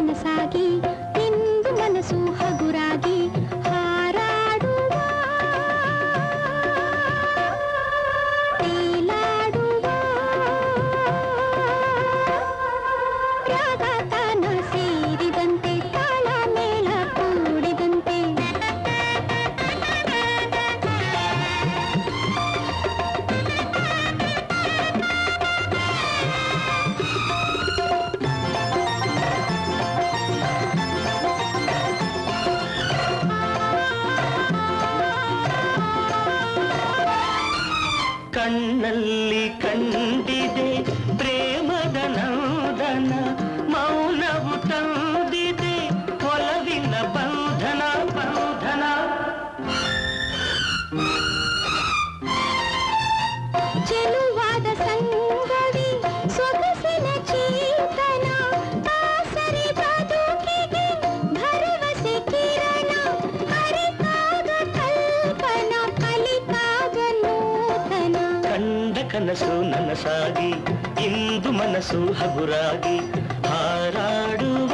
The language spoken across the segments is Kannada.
ನನಸಾಗಿ ಇಂದು ಮನಸ್ಸು ಹಗುರಾಗಿ ಹಾರಾಡುವ ತೇಲಾಡುವ ರಾಗ ತಾನ ಸೇರಿದಂತೆ ತಾಳ ಮೇಳ ಕೂಡಿದಂತೆ ಕಣ್ಣಲ್ಲಿ ಕಂಡಿದೆ ಪ್ರೇಮದ ನಂದನ ಮೌನವು ತಂದಿದೆ ಒಲವಿನ ಬಂಧನ ಬಂಧನ ಚೆಲುವಾದ ಸಂಗವಿ ಸೊಗಸಿನ ಚೇತನ ಆಸರೆ ಬದುಕಿಗೆ ಭರವಸೆ ಕಿರಣ ಅರಿತಾಗ ಕಲ್ಪನ ಕಲಿತಾಗ ನೂತನ ಕಂಡ ಕನಸು ನನಸಾಗಿ ಇಂದು ಮನಸ್ಸು ಹಗುರಾಗಿ ಹಾರಾಡುವ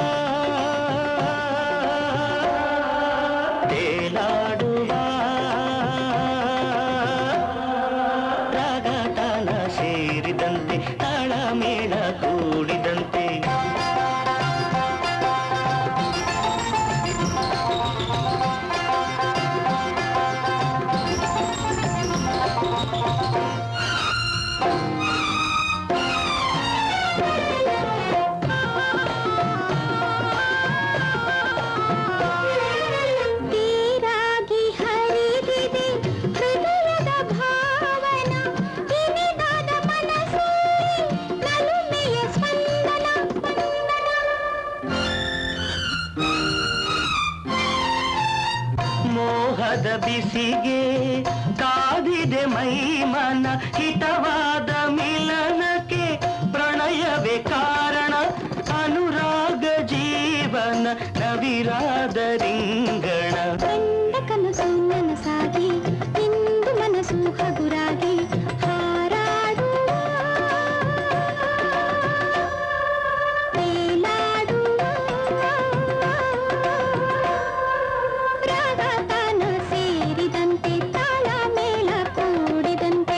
ತೇಲಾಡುವ ರಾಗ ತಾನ ಸೇರಿದಂತೆ ತಾಳ ಮೇಳ ಕೂಡಿದಂತೆ ತೀರಾಗಿ ಹರಿದಿದೆ ಹೃದಯದ ಭಾವನ ಇನಿದಾದ ಮನಸ್ಸಲ್ಲಿ ನಲುಮೆಯ ಸ್ಪಂದನ ಮೋಹದ ಬಿಸಿಗೆ ಕಾದಿದೆ ಮೈಮನ ಹಿತವಾದ ಮಿಲನಕ್ಕೆ ಪ್ರಣಯವೇ ಕಾರಣ ಅನುರಾಗ ಜೀವನ ನವಿರಾದ ರಿಂಗಣ ಕಂಡ ಕನಸು ನನಸಾಗಿ ಇಂದು ಮನಸ್ಸು ಹಗುರಾಗಿ ಹಾರಾಡುವ ತೇಲಾಡುವ ರಾಗ ತಾನ ಸೇರಿದಂತೆ ತಾಳ ಮೇಳ ಕೂಡಿದಂತೆ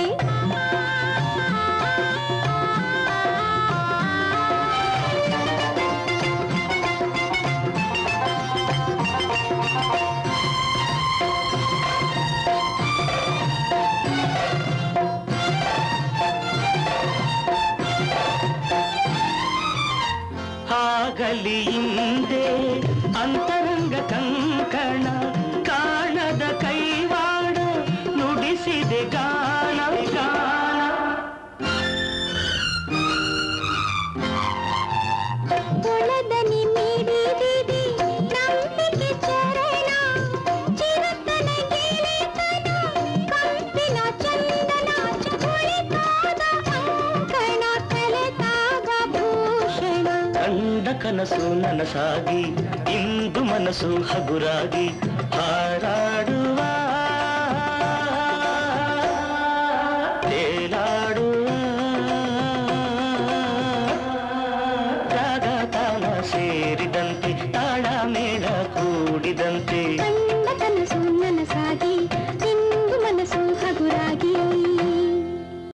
ಆಗಲಿ ಹಿಂದೆ ಅಂತರಂಗ ಕಂಕಣ ಕಾಣದ ಕೈವಾಡ ನುಡಿಸಿದೆ ಗಾನ ಗಾನ ಒಳದನಿ ಮಿಡಿದಿದೆ ನಂಬಿಕೆ ಚರಣ ಚಿರತನ ಗೆಳೆತನ ಕಂಪಿನ ಚಂದನ ಕುಳಿತಾದ ಅಂಕಣ ಕಲೆತಾಗ ಭೂಷಣ ಕಂಡ ಕನಸು ನನಸಾಗಿ ಇಂದು ಮನಸ್ಸು ಹಗುರಾಗಿ ಹಾರಾ